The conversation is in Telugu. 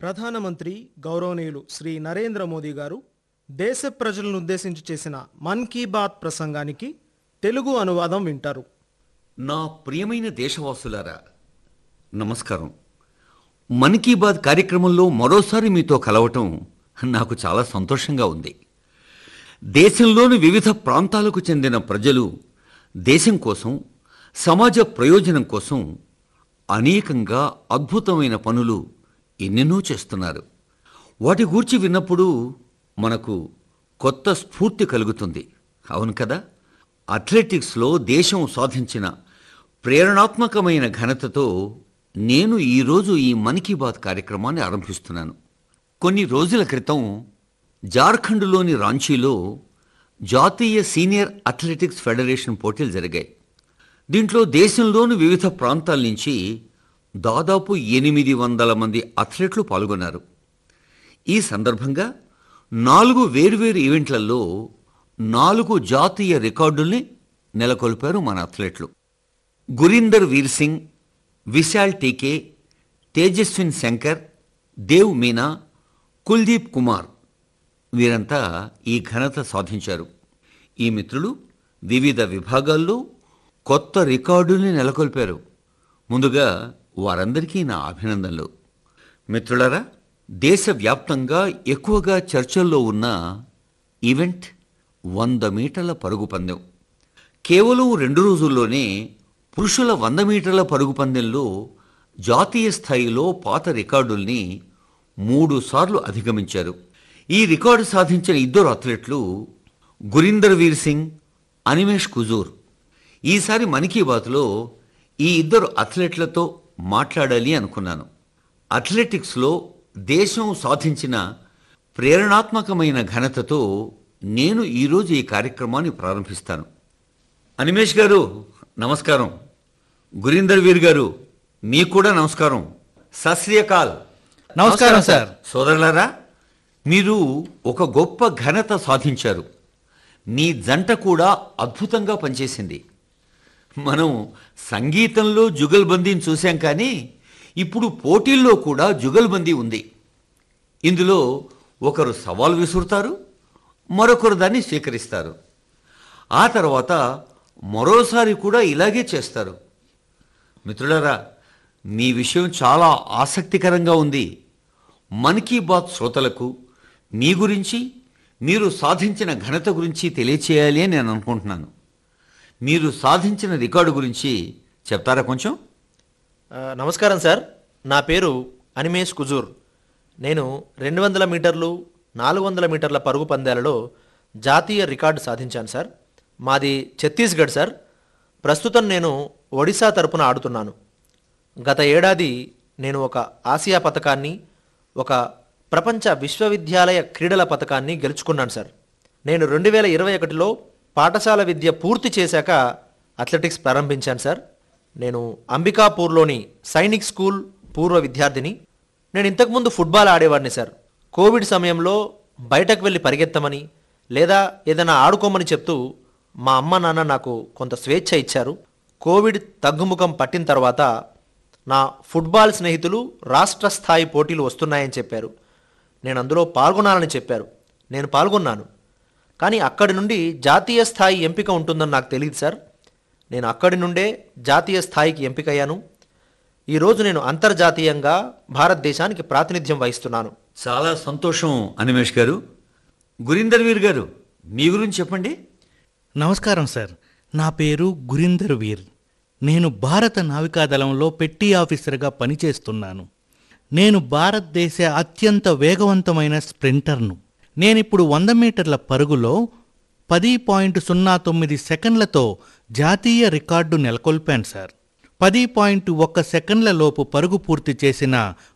ప్రధానమంత్రి గౌరవనీయులు శ్రీ నరేంద్ర మోదీ గారు దేశ ప్రజలను ఉద్దేశించి చేసిన మన్ కీ బాత్ ప్రసంగానికి తెలుగు అనువాదం వింటారు నా ప్రియమైన దేశవాసులారా నమస్కారం మన్ కీ బాత్ కార్యక్రమంలో మరోసారి మీతో కలవటం నాకు చాలా సంతోషంగా ఉంది దేశంలోని వివిధ ప్రాంతాలకు చెందిన ప్రజలు దేశం కోసం సమాజ ప్రయోజనం కోసం అనేకంగా అద్భుతమైన పనులు ఎన్నెన్నో చేస్తున్నారు వాటి గూర్చి విన్నప్పుడు మనకు కొత్త స్ఫూర్తి కలుగుతుంది అవును కదా అథ్లెటిక్స్లో దేశం సాధించిన ప్రేరణాత్మకమైన ఘనతతో నేను ఈరోజు ఈ మన్ కీ బాత్ కార్యక్రమాన్ని ఆరంభిస్తున్నాను కొన్ని రోజుల క్రితం జార్ఖండ్లోని రాంచీలో జాతీయ సీనియర్ అథ్లెటిక్స్ ఫెడరేషన్ పోటీలు జరిగాయి దీంట్లో దేశంలోని వివిధ ప్రాంతాల నుంచి దాదాపు ఎనిమిది వందల మంది అథ్లెట్లు పాల్గొన్నారు ఈ సందర్భంగా నాలుగు వేర్వేరు ఈవెంట్లలో నాలుగు జాతీయ రికార్డుల్ని నెలకొల్పారు మన అథ్లెట్లు గురీందర్ వీర్ సింగ్ విశాల్ టీకే తేజస్విన్ శంకర్ దేవ్ మీనా కుల్దీప్ కుమార్ వీరంతా ఈ ఘనత సాధించారు ఈ మిత్రులు వివిధ విభాగాల్లో కొత్త రికార్డుల్ని నెలకొల్పారు ముందుగా వారందరికీ నా అభినందనలు మిత్రులారా దేశవ్యాప్తంగా ఎక్కువగా చర్చల్లో ఉన్న ఈవెంట్ వంద మీటర్ల పరుగు పందెం కేవలం రెండు రోజుల్లోనే పురుషుల వంద మీటర్ల పరుగు పందెంలో జాతీయ స్థాయిలో పాత రికార్డుల్ని మూడు సార్లు అధిగమించారు ఈ రికార్డు సాధించిన ఇద్దరు అథ్లెట్లు గురీందర్ వీర్ సింగ్ అనిమేష్ కుజూర్ ఈసారి మన్ కీ బాత్లో ఈ ఇద్దరు అథ్లెట్లతో మాట్లాడాలి అనుకున్నాను అథ్లెటిక్స్లో దేశం సాధించిన ప్రేరణాత్మకమైన ఘనతతో నేను ఈరోజు ఈ కార్యక్రమాన్ని ప్రారంభిస్తాను అనిమేష్ గారు నమస్కారం గురీందర్ వీర్ గారు మీకు కూడా నమస్కారం సశ్రీయకాల్ నమస్కారం, సార్. సోదరులారా మీరు ఒక గొప్ప ఘనత సాధించారు మీ జంట కూడా అద్భుతంగా పనిచేసింది మనం సంగీతంలో జుగల్బందీని చూశాం కానీ ఇప్పుడు పోటీల్లో కూడా జుగల్బందీ ఉంది ఇందులో ఒకరు సవాల్ విసురుతారు మరొకరు దాన్ని స్వీకరిస్తారు ఆ తర్వాత మరోసారి కూడా ఇలాగే చేస్తారు మిత్రులారా మీ విషయం చాలా ఆసక్తికరంగా ఉంది మన్ కీ బాత్ శ్రోతలకు మీ గురించి మీరు సాధించిన ఘనత గురించి తెలియచేయాలి అని నేను అనుకుంటున్నాను మీరు సాధించిన రికార్డు గురించి చెప్తారా కొంచెం ఆ, నమస్కారం సార్ నా పేరు అనిమేష్ కుజూర్ నేను రెండు వందల మీటర్లు నాలుగు వందల మీటర్ల పరుగు పందాలలో జాతీయ రికార్డు సాధించాను సార్ మాది ఛత్తీస్గఢ్ సార్ ప్రస్తుతం నేను ఒడిశా తరపున ఆడుతున్నాను గత ఏడాది నేను ఒక ఆసియా పథకాన్ని ఒక ప్రపంచ విశ్వవిద్యాలయ క్రీడల పథకాన్ని గెలుచుకున్నాను సార్ నేను రెండు వేల ఇరవై ఒకటిలో పాఠశాల విద్య పూర్తి చేశాక అథ్లెటిక్స్ ప్రారంభించాను సార్ నేను అంబికాపూర్లోని సైనిక్ స్కూల్ పూర్వ విద్యార్థిని నేను ఇంతకుముందు ఫుట్బాల్ ఆడేవాడిని సార్ కోవిడ్ సమయంలో బయటకు వెళ్ళి పరిగెత్తమని లేదా ఏదైనా ఆడుకోమని చెప్తూ మా అమ్మ నాన్న నాకు కొంత స్వేచ్ఛ ఇచ్చారు కోవిడ్ తగ్గుముఖం పట్టిన తర్వాత నా ఫుట్బాల్ స్నేహితులు రాష్ట్ర స్థాయి పోటీలు వస్తున్నాయని చెప్పారు నేను అందులో పాల్గొనాలని చెప్పారు నేను పాల్గొన్నాను కానీ అక్కడి నుండి జాతీయ స్థాయి ఎంపిక ఉంటుందని నాకు తెలియదు సార్ నేను అక్కడి నుండే జాతీయ స్థాయికి ఎంపికయ్యాను ఈరోజు నేను అంతర్జాతీయంగా భారతదేశానికి ప్రాతినిధ్యం వహిస్తున్నాను చాలా సంతోషం అనిమేష్ గారు గురీందర్ వీర్ గారు మీ గురించి చెప్పండి నమస్కారం సార్ నా పేరు గురీందర్ వీర్ నేను భారత నావికాదళంలో పెట్టి ఆఫీసర్గా పనిచేస్తున్నాను నేను భారతదేశ అత్యంత వేగవంతమైన స్ప్రింటర్ను నేనిప్పుడు వంద మీటర్ల పరుగులో పది పాయింట్ సున్నా తొమ్మిది సెకండ్లతో జాతీయ రికార్డు నెలకొల్పాను సార్ పది పాయింట్ ఒక్క సెకండ్ల లోపు పరుగు పూర్తి చేసిన